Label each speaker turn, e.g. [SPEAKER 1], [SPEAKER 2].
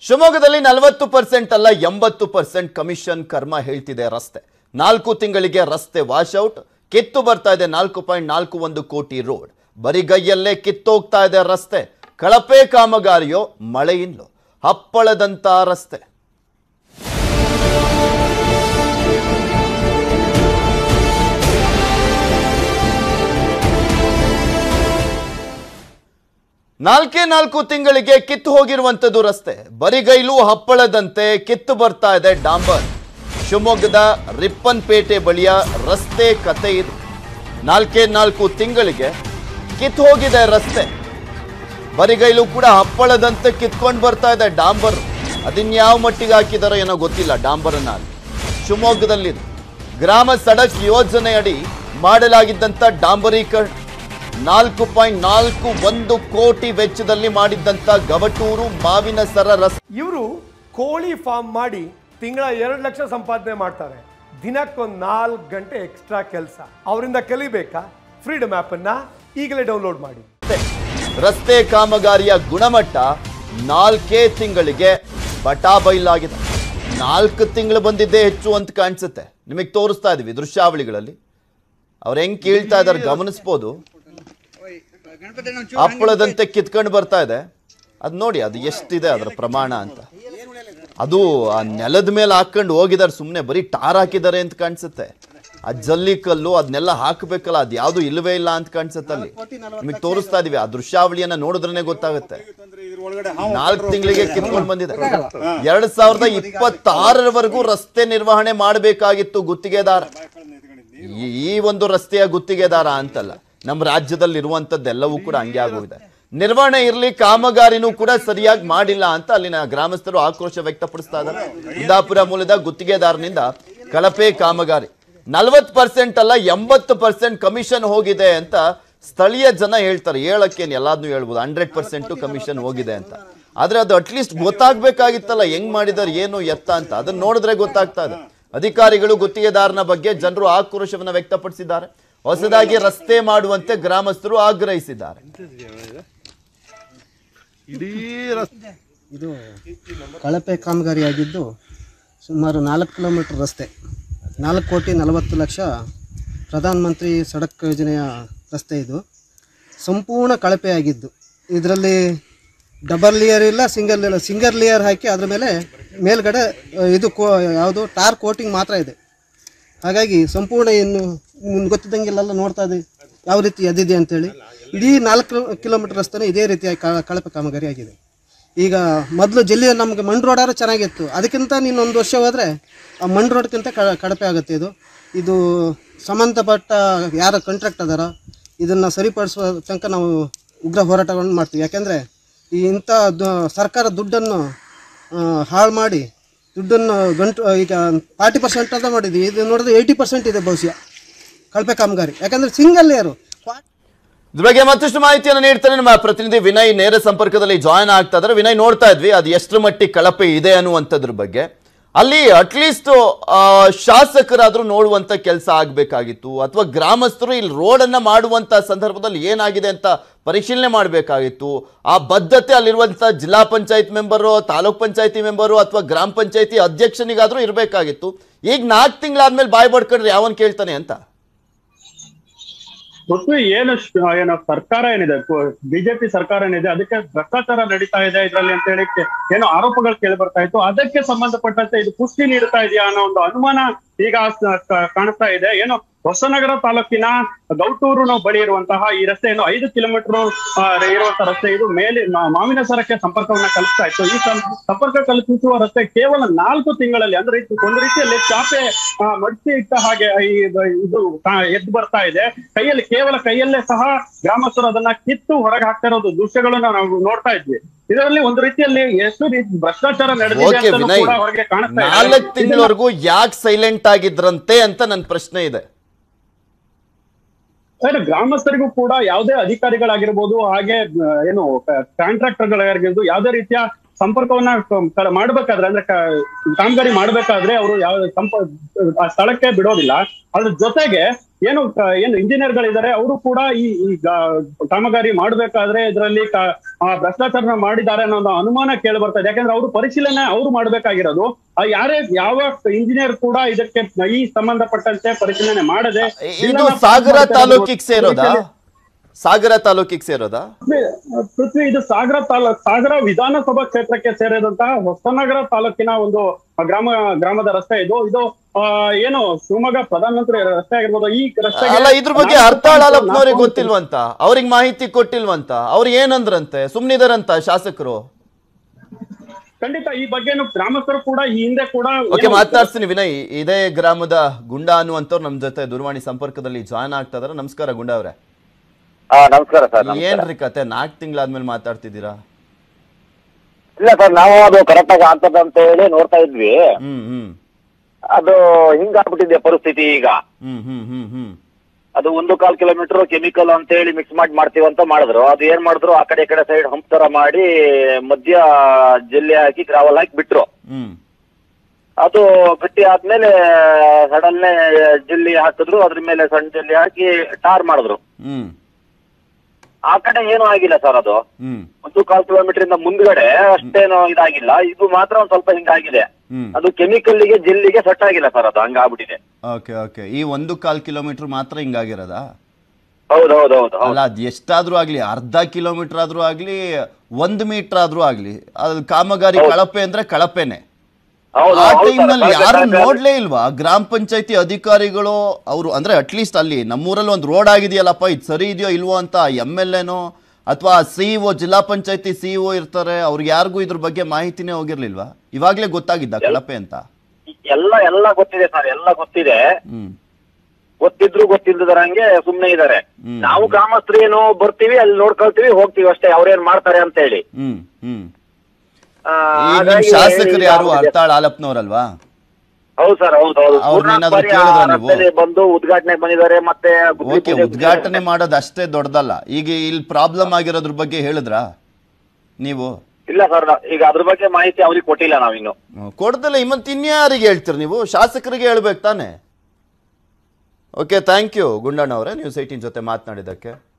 [SPEAKER 1] ಶಿವಮೊಗ್ಗದಲ್ಲಿ ನಲವತ್ತು ಪರ್ಸೆಂಟ್ ಅಲ್ಲ ಎಂಬತ್ತು ಪರ್ಸೆಂಟ್ ಕಮಿಷನ್ ಕರ್ಮ ಹೇಳ್ತಿದೆ ರಸ್ತೆ ನಾಲ್ಕು ತಿಂಗಳಿಗೆ ರಸ್ತೆ ವಾಶೌಟ್ ಕಿತ್ತು ಬರ್ತಾ ಇದೆ ನಾಲ್ಕು ಪಾಯಿಂಟ್ ನಾಲ್ಕು ಒಂದು ಕೋಟಿ ರೋಡ್ ಬರಿಗೈಯಲ್ಲೇ ಕಿತ್ತೋಗ್ತಾ ಇದೆ ರಸ್ತೆ ಕಳಪೆ ಕಾಮಗಾರಿಯೋ ಮಳೆಯಿಂದಲೋ ಹಪ್ಪಳದಂತ ರಸ್ತೆ ನಾಲ್ಕೇ ನಾಲ್ಕು ತಿಂಗಳಿಗೆ ಕಿತ್ತು ಹೋಗಿರುವಂಥದ್ದು ರಸ್ತೆ ಬರಿಗೈಲು ಹಪ್ಪಳದಂತೆ ಕಿತ್ತು ಬರ್ತಾ ಇದೆ ಡಾಂಬರ್ ಶಿವಮೊಗ್ಗದ ರಿಪ್ಪನ್ಪೇಟೆ ಬಳಿಯ ರಸ್ತೆ ಕತೆ ಇದು ನಾಲ್ಕೇ ನಾಲ್ಕು ತಿಂಗಳಿಗೆ ಕಿತ್ತು ಹೋಗಿದೆ ರಸ್ತೆ ಬರಿಗೈಲು ಕೂಡ ಹಪ್ಪಳದಂತೆ ಕಿತ್ಕೊಂಡು ಬರ್ತಾ ಇದೆ ಡಾಂಬರ್ ಅದಿನ್ಯಾವ ಮಟ್ಟಿಗೆ ಹಾಕಿದಾರೋ ಏನೋ ಗೊತ್ತಿಲ್ಲ ಡಾಂಬರನ್ನ ಅಲ್ಲಿ ಶಿವಮೊಗ್ಗದಲ್ಲಿದೆ ಗ್ರಾಮ ಸಡಕ್ ಯೋಜನೆಯಡಿ ಮಾಡಲಾಗಿದ್ದಂಥ ಡಾಂಬರೀಕರಣ ನಾಲ್ಕು ಪಾಯಿಂಟ್ ನಾಲ್ಕು ಒಂದು ಕೋಟಿ ವೆಚ್ಚದಲ್ಲಿ ಮಾಡಿದ್ದಂಥ ಗವಟೂರು ಮಾವಿನ ಸರ ರಸ್ತೆ
[SPEAKER 2] ಇವರು ಕೋಳಿ ಫಾರ್ಮ್ ಮಾಡಿ ತಿಂಗಳ ಎರಡು ಲಕ್ಷ ಸಂಪಾದನೆ ಮಾಡ್ತಾರೆ ದಿನಕ್ಕೊಂದು ನಾಲ್ಕು ಗಂಟೆ ಎಕ್ಸ್ಟ್ರಾ ಕೆಲಸ ಅವರಿಂದ ಕಲಿಬೇಕಾ ಫ್ರೀಡಮ್ ಆ್ಯಪನ್ನ ಈಗಲೇ ಡೌನ್ಲೋಡ್ ಮಾಡಿ
[SPEAKER 1] ರಸ್ತೆ ಕಾಮಗಾರಿಯ ಗುಣಮಟ್ಟ ನಾಲ್ಕೇ ತಿಂಗಳಿಗೆ ಬಟಾ ಬೈಲಾಗಿದೆ ನಾಲ್ಕು ತಿಂಗಳು ಬಂದಿದ್ದೇ ಹೆಚ್ಚು ಅಂತ ಕಾಣಿಸುತ್ತೆ ನಿಮಗೆ ತೋರಿಸ್ತಾ ಇದೀವಿ ದೃಶ್ಯಾವಳಿಗಳಲ್ಲಿ ಅವ್ರು ಹೆಂಗ್ ಕೇಳ್ತಾ ಇದಾರೆ ಗಮನಿಸ್ಬೋದು ಹಪ್ಪಳದಂತೆ ಕಿತ್ಕೊಂಡು ಬರ್ತಾ ಇದೆ ಅದು ನೋಡಿ ಅದು ಎಷ್ಟಿದೆ ಅದರ ಪ್ರಮಾಣ ಅಂತ ಅದು ಆ ನೆಲದ ಮೇಲೆ ಹಾಕೊಂಡು ಹೋಗಿದ್ದಾರೆ ಸುಮ್ಮನೆ ಬರೀ ಟಾರ್ ಹಾಕಿದ್ದಾರೆ ಅಂತ ಕಾಣಿಸುತ್ತೆ ಆ ಜಲ್ಲಿ ಕಲ್ಲು ಅದನ್ನೆಲ್ಲ ಹಾಕಬೇಕಲ್ಲ ಅದು ಯಾವುದು ಇಲ್ಲವೇ ಇಲ್ಲ ಅಂತ ಕಾಣಿಸುತ್ತೆ ಅಲ್ಲಿ ನಿಮಗೆ ತೋರಿಸ್ತಾ ಇದೀವಿ ಆ ದೃಶ್ಯಾವಳಿಯನ್ನ ನೋಡಿದ್ರೇನೆ ಗೊತ್ತಾಗುತ್ತೆ ನಾಲ್ಕು ತಿಂಗಳಿಗೆ ಕಿತ್ಕೊಂಡು ಬಂದಿದೆ ಎರಡ್ ಸಾವಿರದ ಇಪ್ಪತ್ತಾರರವರೆಗೂ ರಸ್ತೆ ನಿರ್ವಹಣೆ ಮಾಡಬೇಕಾಗಿತ್ತು ಗುತ್ತಿಗೆದಾರ ಈ- ಈ ಒಂದು ರಸ್ತೆಯ ಗುತ್ತಿಗೆದಾರ ಅಂತಲ್ಲ ನಮ್ಮ ರಾಜ್ಯದಲ್ಲಿ ಇರುವಂತದ್ದೆಲ್ಲವೂ ಕೂಡ ಹಂಗೆ ಆಗೋಗಿದೆ ನಿರ್ವಹಣೆ ಇರಲಿ ಕಾಮಗಾರಿನೂ ಕೂಡ ಸರಿಯಾಗಿ ಮಾಡಿಲ್ಲ ಅಂತ ಅಲ್ಲಿನ ಗ್ರಾಮಸ್ಥರು ಆಕ್ರೋಶ ವ್ಯಕ್ತಪಡಿಸ್ತಾ ಇದ್ದಾರೆ ಇಂದಾಪುರ ಮೂಲದ ಗುತ್ತಿಗೆದಾರನಿಂದ ಕಳಪೆ ಕಾಮಗಾರಿ ನಲವತ್ತು ಪರ್ಸೆಂಟ್ ಅಲ್ಲ ಎಂಬತ್ತು ಪರ್ಸೆಂಟ್ ಕಮಿಷನ್ ಹೋಗಿದೆ ಅಂತ ಸ್ಥಳೀಯ ಜನ ಹೇಳ್ತಾರೆ ಹೇಳಕ್ಕೇನು ಎಲ್ಲಾದ್ನೂ ಹೇಳ್ಬೋದು ಹಂಡ್ರೆಡ್ ಪರ್ಸೆಂಟ್ ಕಮಿಷನ್ ಹೋಗಿದೆ ಅಂತ ಆದ್ರೆ ಅದು ಅಟ್ಲೀಸ್ಟ್ ಗೊತ್ತಾಗ್ಬೇಕಾಗಿತ್ತಲ್ಲ ಹೆಂಗ್ ಮಾಡಿದಾರೆ ಏನು ಎತ್ತ ಅಂತ ಅದನ್ನ ನೋಡಿದ್ರೆ ಗೊತ್ತಾಗ್ತಾ ಇದೆ ಅಧಿಕಾರಿಗಳು ಗುತ್ತಿಗೆದಾರನ ಬಗ್ಗೆ ಜನರು ಆಕ್ರೋಶವನ್ನ ವ್ಯಕ್ತಪಡಿಸಿದ್ದಾರೆ ಹೊಸದಾಗಿ ರಸ್ತೆ ಮಾಡುವಂತೆ ಗ್ರಾಮಸ್ಥರು ಆಗ್ರಹಿಸಿದ್ದಾರೆ
[SPEAKER 3] ಇಡೀ ರಸ್ತೆ
[SPEAKER 4] ಇದು ಕಳಪೆ ಕಾಮಗಾರಿಯಾಗಿದ್ದು ಸುಮಾರು ನಾಲ್ಕು ಕಿಲೋಮೀಟರ್ ರಸ್ತೆ ನಾಲ್ಕು ಕೋಟಿ ನಲವತ್ತು ಲಕ್ಷ ಪ್ರಧಾನ ಮಂತ್ರಿ ಸಡಕ್ ಯೋಜನೆಯ ರಸ್ತೆ ಇದು ಸಂಪೂರ್ಣ ಕಳಪೆಯಾಗಿದ್ದು ಇದರಲ್ಲಿ ಡಬಲ್ ಲೇಯರ್ ಇಲ್ಲ ಸಿಂಗಲ್ ಇಲ್ಲ ಸಿಂಗಲ್ ಲೇಯರ್ ಹಾಕಿ ಅದ್ರ ಮೇಲೆ ಮೇಲ್ಗಡೆ ಆ, ಇದು ಕೋ ಯಾವುದು ಟಾರ್ ಕೋಟಿಂಗ್ ಮಾತ್ರ ಇದೆ ಹಾಗಾಗಿ ಸಂಪೂರ್ಣ ಇನ್ನು ನಿಮ್ಗೆ ಗೊತ್ತಿದ್ದಂಗೆಲ್ಲ ನೋಡ್ತಾ ಇದೆ ಯಾವ ರೀತಿ ಎದ್ದಿದೆ ಅಂತೇಳಿ ಇಡೀ ನಾಲ್ಕು ಕಿಲೋಮೀಟರ್ ರಸ್ತೆನೂ ಇದೇ ರೀತಿಯಾಗಿ ಕ- ಕಳಪೆ ಕಾಮಗಾರಿ ಆಗಿದೆ ಈಗ ಮೊದಲು ಜಿಲ್ಲೆ ನಮಗೆ ಮಣ್ ರೋಡಾರು ಚೆನ್ನಾಗಿತ್ತು ಅದಕ್ಕಿಂತ ನೀನೊಂದು ವರ್ಷ ಹೋದರೆ ಆ ಮಣ್ ರೋಡ್ಗಿಂತ ಕ- ಕಳಪೆ ಆಗುತ್ತೆ ಇದು ಇದು ಸಂಬಂಧಪಟ್ಟ ಯಾರ ಕಾಂಟ್ರಾಕ್ಟ್ ಅದಾರ ಇದನ್ನು ಸರಿಪಡಿಸುವ ತನಕ ನಾವು ಉಗ್ರ ಹೋರಾಟಗಳನ್ನು ಮಾಡ್ತೀವಿ ಯಾಕೆಂದರೆ ಈ ಇಂಥ ದು ಸರ್ಕಾರ ದುಡ್ಡನ್ನು ಹಾಳು ಮಾಡಿ ದುಡ್ಡನ್ನು ಗಂಟು ಈಗ ಫಾರ್ಟಿ ಪರ್ಸೆಂಟ್ ಅಂತ ಮಾಡಿದ್ವಿ ಇದು ನೋಡಿದ್ರೆ ಏಯ್ಟಿ ಪರ್ಸೆಂಟ್ ಇದೆ ಬಹುಶಃ ಕಳಪೆ ಕಾಮಗಾರಿ ಯಾಕಂದರೆ ಸಿಂಗಲ್ ಲೇಯರು
[SPEAKER 1] ಇದ್ರ ಬಗ್ಗೆ ಮತ್ತಷ್ಟು ಮಾಹಿತಿಯನ್ನು ನೀಡ್ತಾರೆ ನಮ್ಮ ಪ್ರತಿನಿಧಿ ವಿನಯ್ ನೇರ ಸಂಪರ್ಕದಲ್ಲಿ ಜಾಯ್ನ್ ಆಗ್ತಾ ಇದ್ದಾರೆ ವಿನಯ್ ನೋಡ್ತಾ ಇದ್ವಿ ಅದು ಎಷ್ಟರ ಮಟ್ಟಿಗೆ ಕಳಪೆ ಇದೆ ಅನ್ನುವಂಥದ್ರ ಬಗ್ಗೆ ಅಲ್ಲಿ ಅಟ್ಲೀಸ್ಟ್ ಶಾಸಕರಾದ್ರೂ ನೋಡುವಂತ ಕೆಲಸ ಆಗ್ಬೇಕಾಗಿತ್ತು ಅಥವಾ ಗ್ರಾಮಸ್ಥರು ಇಲ್ಲಿ ರೋಡನ್ನ ಮಾಡುವಂತ ಸಂದರ್ಭದಲ್ಲಿ ಏನಾಗಿದೆ ಅಂತ ಪರಿಶೀಲನೆ ಮಾಡಬೇಕಾಗಿತ್ತು ಆ ಬದ್ಧತೆ ಅಲ್ಲಿರುವಂತ ಜಿಲ್ಲಾ ಪಂಚಾಯತ್ ಮೆಂಬರು ತಾಲೂಕ್ ಪಂಚಾಯತಿ ಮೆಂಬರು ಅಥವಾ ಗ್ರಾಮ ಪಂಚಾಯತಿ ಅಧ್ಯಕ್ಷನಿಗಾದ್ರೂ ಇರಬೇಕಾಗಿತ್ತು ಈಗ ನಾಲ್ಕು ತಿಂಗಳಾದ್ಮೇಲೆ ಬಾಯ್ ಬಡ್ಕೊಂಡ್ರೆ ಯಾವನ್ ಕೇಳ್ತಾನೆ ಅಂತ
[SPEAKER 5] ಮತ್ತು ಏನು ಶ- ಏನು ಸರ್ಕಾರ ಏನಿದೆ ಬಿಜೆಪಿ ಸರ್ಕಾರ ಏನಿದೆ ಅದಕ್ಕೆ ಭ್ರಷ್ಟಾಚಾರ ನಡೀತಾ ಇದೆ ಇದರಲ್ಲಿ ಅಂತ ಹೇಳಿ ಕೆ- ಏನೋ ಆರೋಪಗಳು ಕೇಳಿ ಬರ್ತಾ ಇತ್ತು ಅದಕ್ಕೆ ಸಂಬಂಧಪಟ್ಟಂತೆ ಇದು ಪುಷ್ಟಿ ನೀಡ್ತಾ ಇದೆಯಾ ಅನ್ನೋ ಒಂದು ಅನುಮಾನ ಈಗ ಸ- ಕ- ಕಾಣಿಸ್ತಾ ಇದೆ ಏನು ಹೊಸನಗರ ತಾಲೂಕಿನ ಗೌಟೂರು ಬಳಿ ಇರುವಂತಹ ಈ ರಸ್ತೆ ಏನು ಐದು ಕಿಲೋಮೀಟರ್ ಇರುವಂತಹ ರಸ್ತೆ ಇದು ಮೇಲೆ ಮಾ- ಮಾವಿನ ಸರಕ್ಕೆ ಸಂಪರ್ಕವನ್ನ ಕಲ್ಪಿಸ್ತಾ ಇತ್ತು ಈ ಸಂ- ಸಂಪರ್ಕ ಕಲ್ಪಿಸುವ ರಸ್ತೆ ಕೇವಲ ನಾಲ್ಕು ತಿಂಗಳಲ್ಲಿ ಅಂದ್ರೆ ಇದು ಒಂದು ರೀತಿಯಲ್ಲಿ ಚಾಪೆ ಆ, ಮಡಚಿ ಇಟ್ಟ ಹಾಗೆ ಈ ಬ- ಇದು ಕಾ- ಎದ್ದು ಬರ್ತಾ ಇದೆ ಕೈಯಲ್ಲಿ ಕೇವಲ ಕೈಯಲ್ಲೇ ಸಹ ಗ್ರಾಮಸ್ಥರು ಅದನ್ನ ಕಿತ್ತು ಹೊರಗೆ ಹಾಕ್ತಾ ಇರೋದು ದೃಶ್ಯಗಳನ್ನ ನಾವು ನೋಡ್ತಾ ಇದ್ವಿ ಇದರಲ್ಲಿ ಒಂದು ರೀತಿಯಲ್ಲಿ ಎಷ್ಟು ರೀತಿ ಭ್ರಷ್ಟಾಚಾರ ನಡೆದಿದೆ
[SPEAKER 1] ಓಕೆ
[SPEAKER 5] ಅಂತಲೂ
[SPEAKER 1] ವಿನಯ್
[SPEAKER 5] ಕೂಡ ಹೊರಗೆ ಕಾಣಿಸ್ತಾ ಇದೆ.
[SPEAKER 1] ನಾಲ್ಕು
[SPEAKER 5] ಇದನ್ನ-
[SPEAKER 1] ತಿಂಗಳವರೆಗೂ ಯಾಕೆ ಸೈಲೆಂಟ್ ಆಗಿದ್ರಂತೆ ಅಂತ ನನ್ನ ಪ್ರಶ್ನೆ ಇದೆ
[SPEAKER 5] ಅಂದ್ರೆ ಗ್ರಾಮಸ್ಥರಿಗೂ ಕೂಡ ಯಾವುದೇ ಅಧಿಕಾರಿಗಳಾಗಿರ್ಬೋದು ಹಾಗೆ ಆ, ಏನು ಕಾಂಟ್ರಾಕ್ಟರ್ ಗಳಾಗಿರ್ಬೋದು ಯಾವುದೇ ರೀತಿಯ ಸಂಪರ್ಕವನ್ನ ಕ- ಕ- ಮಾಡ್ಬೇಕಾದ್ರೆ ಅಂದ್ರೆ ಕ- ಕಾಮಗಾರಿ ಮಾಡ್ಬೇಕಾದ್ರೆ ಅವರು ಯಾವ ಸಂಪ ಆ ಸ್ಥಳಕ್ಕೆ ಬಿಡೋದಿಲ್ಲ ಅದ್ರ ಜೊತೆಗೆ ಏನು ಕ- ಏನು ಇಂಜಿನಿಯರ್ ಗಳಿದ್ದಾರೆ ಅವರು ಕೂಡ ಈ ಈ ಗಾ- ಕಾಮಗಾರಿ ಮಾಡ್ಬೇಕಾದ್ರೆ ಇದರಲ್ಲಿ ಭ್ರಷ್ಟಾಚಾರ ಮಾಡಿದ್ದಾರೆ ಅನ್ನೋ ಒಂದು ಅನುಮಾನ ಕೇಳಿ ಬರ್ತಾ ಇದೆ ಯಾಕಂದ್ರೆ ಅವರು ಪರಿಶೀಲನೆ ಅವರು ಮಾಡ್ಬೇಕಾಗಿರೋದು ಆ ಯಾರೇ ಯಾವ ಇಂಜಿನಿಯರ್ ಕೂಡ ಇದಕ್ಕೆ ಈ ಸಂಬಂಧಪಟ್ಟಂತೆ ಪರಿಶೀಲನೆ ಮಾಡದೆ
[SPEAKER 1] ಇದು ಸಾಗರ ತಾಲೂಕಿಗೆ ಸೇರೋದಾ ಸಾಗರ ತಾಲೂಕಿಗೆ ಸೇರೋದಾ
[SPEAKER 5] ಪೃಥ್ವಿ- ಪೃಥ್ವಿ ಇದು ಸಾಗರ ತಾಲೂಕ್ ಸಾಗರ ವಿಧಾನಸಭಾ ಕ್ಷೇತ್ರಕ್ಕೆ ಸೇರಿದಂತಹ ಹೊಸನಗರ ತಾಲೂಕಿನ ಒಂದು ಗ್ರಾಮ ಗ್ರಾಮದ ರಸ್ತೆ ಇದು ಇದು ಆ, ಏನು ಶಿವಮೊಗ್ಗ ಪ್ರಧಾನಮಂತ್ರಿ ರಸ್ತೆ ಆಗಿರ್ಬೋದು ಈ ರಸ್ತೆ
[SPEAKER 1] ಅಲ್ಲ ಇದ್ರ ಬಗ್ಗೆ ಹರ್ತಾಳ್ ಆಲಪ್ನವ್ರಿಗೆ ಗೊತ್ತಿಲ್ವಂತ ಅವ್ರಿಗೆ ಮಾಹಿತಿ ಕೊಟ್ಟಿಲ್ವಂತ ಅವ್ರು ಏನಂದ್ರಂತೆ ಸುಮ್ನಿದಾರಂತ ಶಾಸಕರು
[SPEAKER 5] ಖಂಡಿತ ಈ ಬಗ್ಗೆನು ಗ್ರಾಮಸ್ಥರು ಕೂಡ ಈ ಹಿಂದೆ ಕೂಡ
[SPEAKER 1] ಓಕೆ
[SPEAKER 5] ಏನು-
[SPEAKER 1] ಮಾತನಾಡ್ತೀನಿ ವಿನಯ್ ಇದೇ ಗ್ರಾಮದ ಗುಂಡ ಅನ್ನುವಂಥವ್ರು ನಮ್ ಜೊತೆ ದೂರವಾಣಿ ಸಂಪರ್ಕದಲ್ಲಿ ಜಾಯ್ನ್ ಆಗ್ತಾ ಇದಾರೆ ನಮಸ್ಕಾರ ಗುಂಡ ಅವ್ರೆ
[SPEAKER 6] ಹಾ ನಮಸ್ಕಾರ ಸರ್ ನಮಸ್ಕಾರ.
[SPEAKER 1] ಏನ್ರಿ ಕತೆ ನಾಲ್ಕು ತಿಂಗಳಾದ್ಮೇಲೆ ಮಾತಾಡ್ತಿದ್ದೀರಾ
[SPEAKER 6] ಇಲ್ಲ ಸರ್ ನಾವು ಅದು ಕರೆಕ್ಟ್ ಆಗಿ ಆಗ್ತದ ಅಂತ ಹೇಳಿ ನೋಡ್ತಾ ಇದ್ವಿ
[SPEAKER 1] ಹ್ಮ್ ಹ್ಮ್
[SPEAKER 6] ಅದು ಹಿಂಗಾಗ್ಬಿಟ್ಟಿದೆ ಪರಿಸ್ಥಿತಿ ಈಗ
[SPEAKER 1] ಹ್ಮ್ ಹ್ಮ್ ಹ್ಮ್ ಹ್ಮ್
[SPEAKER 6] ಅದು ಒಂದು ಕಾಲ್ ಕಿಲೋಮೀಟರ್ ಕೆಮಿಕಲ್ ಅಂತ ಹೇಳಿ ಮಿಕ್ಸ್ ಮಾಡಿ ಮಾಡ್ತೀವಿ ಅಂತ ಮಾಡಿದ್ರು ಅದು ಏನ್ ಮಾಡಿದ್ರು ಆ ಕಡೆ ಈ ಕಡೆ ಸೈಡ್ ಹಂಪ್ ತರ ಮಾಡಿ ಮಧ್ಯ ಜಲ್ಲಿ ಹಾಕಿ ಗ್ರಾವಲ್ ಹಾಕಿ ಬಿಟ್ರು
[SPEAKER 1] ಹ್ಮ್
[SPEAKER 6] ಅದು ಗಟ್ಟಿ ಆದ್ಮೇಲೆ ಸಡನ್ನೇ ಜಲ್ಲಿ ಹಾಕಿದ್ರು ಅದ್ರ ಮೇಲೆ ಸಣ್ಣ ಜಲ್ಲಿ ಹಾಕಿ ಟಾರ್ ಮಾಡಿದ್ರು
[SPEAKER 1] ಹ್ಮ್
[SPEAKER 6] ಆ ಕಡೆ ಏನೂ ಆಗಿಲ್ಲ ಸರ್ ಅದು
[SPEAKER 1] ಹ್ಮ್
[SPEAKER 6] ಒಂದು ಕಾಲ್ ಕಿಲೋಮೀಟರ್ ಇಂದ ಮುಂದ್ಗಡೆ ಅಷ್ಟೇನು ಇದಾಗಿಲ್ಲ ಇದು ಮಾತ್ರ ಒಂದ್ ಸ್ವಲ್ಪ ಹಿಂಗಾಗಿದೆ
[SPEAKER 1] ಹ್ಮ್
[SPEAKER 6] ಅದು ಕೆಮಿಕಲ್ಗೆ ಜೆಲ್ಲಿಗೆ ಸೆಟ್ ಆಗಿಲ್ಲ ಸರ್ ಅದು ಹಂಗಾಗ್ಬಿಟ್ಟಿದೆ
[SPEAKER 1] ಓಕೆ ಓಕೆ ಈ ಒಂದು ಕಾಲ್ ಕಿಲೋಮೀಟರ್ ಮಾತ್ರ ಹಿಂಗಾಗಿರೋದಾ
[SPEAKER 6] ಹೌದು ಹೌದು ಹೌದು ಹೌದು
[SPEAKER 1] ಅಲ್ಲ ಅದ್ ಎಷ್ಟಾದ್ರೂ ಆಗ್ಲಿ ಅರ್ಧ ಕಿಲೋಮೀಟರ್ ಆದ್ರೂ ಆಗ್ಲಿ ಒಂದ್ ಮೀಟರ್ ಆದ್ರೂ ಆಗ್ಲಿ ಅದು ಕಾಮಗಾರಿ ಕಳಪೆ ಅಂದ್ರೆ ಕಳಪೆನೆ
[SPEAKER 6] ಹೌದು
[SPEAKER 1] ಆ
[SPEAKER 6] ಹೌದು
[SPEAKER 1] ಟೈಮ್ನಲ್ಲಿ
[SPEAKER 6] ಸರ್,
[SPEAKER 1] ಯಾರು
[SPEAKER 6] ಕರೆಕ್ಟ್
[SPEAKER 1] ನೋಡ್ಲೇ ಇಲ್ವಾ ಗ್ರಾಮ ಪಂಚಾಯತಿ ಅಧಿಕಾರಿಗಳು ಅವರು ಅಂದ್ರೆ ಅಟ್ಲೀಸ್ಟ್ ಅಲ್ಲಿ ನಮ್ಮೂರಲ್ಲಿ ಒಂದು ರೋಡ್ ಆಗಿದೆಯಲ್ಲಪ್ಪ ಇದು ಸರಿ ಇದೆಯೋ ಇಲ್ವೋ ಅಂತ ಎಮ್ ಎಲ್ ಎನೋ ಅಥವಾ ಸಿಇಒ ಜಿಲ್ಲಾ ಪಂಚಾಯತಿ ಸಿಇಒ ಇರ್ತಾರೆ ಅವ್ರಿಗೆ ಯಾರಿಗೂ ಇದ್ರ ಬಗ್ಗೆ ಮಾಹಿತಿನೇ ಹೋಗಿರ್ಲಿಲ್ವಾ ಇವಾಗ್ಲೇ ಗೊತ್ತಾಗಿದ್ದ ಕಳಪೆ ಅಂತ
[SPEAKER 6] ಎಲ್ಲ ಎಲ್ಲ ಗೊತ್ತಿದೆ ಸರ್ ಎಲ್ಲ ಗೊತ್ತಿದೆ
[SPEAKER 1] ಹ್ಮ್
[SPEAKER 6] ಗೊತ್ತಿದ್ರು ಗೊತ್ತಿಲ್ಲದರಂಗೆ ಸುಮ್ನೆ ಇದಾರೆ
[SPEAKER 1] ಹ್ಮ್.
[SPEAKER 6] ನಾವು ಗ್ರಾಮಸ್ಥರು ಏನು ಬರ್ತೀವಿ ಅಲ್ಲಿ ನೋಡ್ಕೊಳ್ತೀವಿ ಹೋಗ್ತೀವಿ ಅಷ್ಟೇ ಅವ್ರೇನ್ ಮಾಡ್ತಾರೆ ಅಂತ ಹೇಳಿ
[SPEAKER 1] ಹ್ಮ್ ಹ್ಮ್
[SPEAKER 6] ಆ,
[SPEAKER 1] ಈ ನಿಮ್
[SPEAKER 6] ಹಾಗಾಗಿ
[SPEAKER 1] ಶಾಸಕರು
[SPEAKER 6] ಈಗ
[SPEAKER 1] ಯಾರು
[SPEAKER 6] ಆಗಿದೆ.
[SPEAKER 1] ಹರ್ತಾಳ್ ಆಲಪ್ನವ್ರಲ್ವಾ
[SPEAKER 6] ಹೌದು ಸರ್ ಹೌದು ಹೌದು
[SPEAKER 1] ಅವ್ರ್ನ
[SPEAKER 6] ಮೂರ್ನಾಲ್ಕು
[SPEAKER 1] ಏನಾದ್ರು
[SPEAKER 6] ಬಾರಿ ಆ
[SPEAKER 1] ಕೇಳಿದ್ರಾ ನೀವು?
[SPEAKER 6] ರಸ್ತೆಲಿ ಬಂದು ಉದ್ಘಾಟನೆ ಬಂದಿದ್ದಾರೆ ಮತ್ತೆ ಗುದ್ಲಿ
[SPEAKER 1] ಓಕೆ
[SPEAKER 6] ಪೂಜೆ
[SPEAKER 1] ಉದ್ಘಾಟನೆ ಮಾಡೋದು ಅಷ್ಟೇ ದೊಡ್ಡದಲ್ಲ ಈಗ ಇಲ್ಲಿ ಪ್ರಾಬ್ಲಮ್ ಆಗಿರೋದ್ರ ಬಗ್ಗೆ ಹೇಳಿದ್ರಾ ನೀವು
[SPEAKER 6] ಇಲ್ಲ ಸರ್ ಈಗ ಅದ್ರ ಬಗ್ಗೆ ಮಾಹಿತಿ ಅವ್ರಿಗೆ ಕೊಟ್ಟಿಲ್ಲ ನಾವಿನ್ನು
[SPEAKER 1] ಹ್ಮ್, ಕೊಡ್ದಲ್ಲ ಮತ್ತೆ ಇನ್ಯಾರಿಗೆ ಹೇಳ್ತೀರಿ ನೀವು ಶಾಸಕರಿಗೆ ಹೇಳ್ಬೇಕು ತಾನೆ ಓಕೆ ಥ್ಯಾಂಕ್ ಯು ಗುಂಡಣ್ಣ ಅವರೇ ನೀವು ಸೈಟಿನ ಜೊತೆ ಮಾತನಾಡಿದ್ದಕ್ಕೆ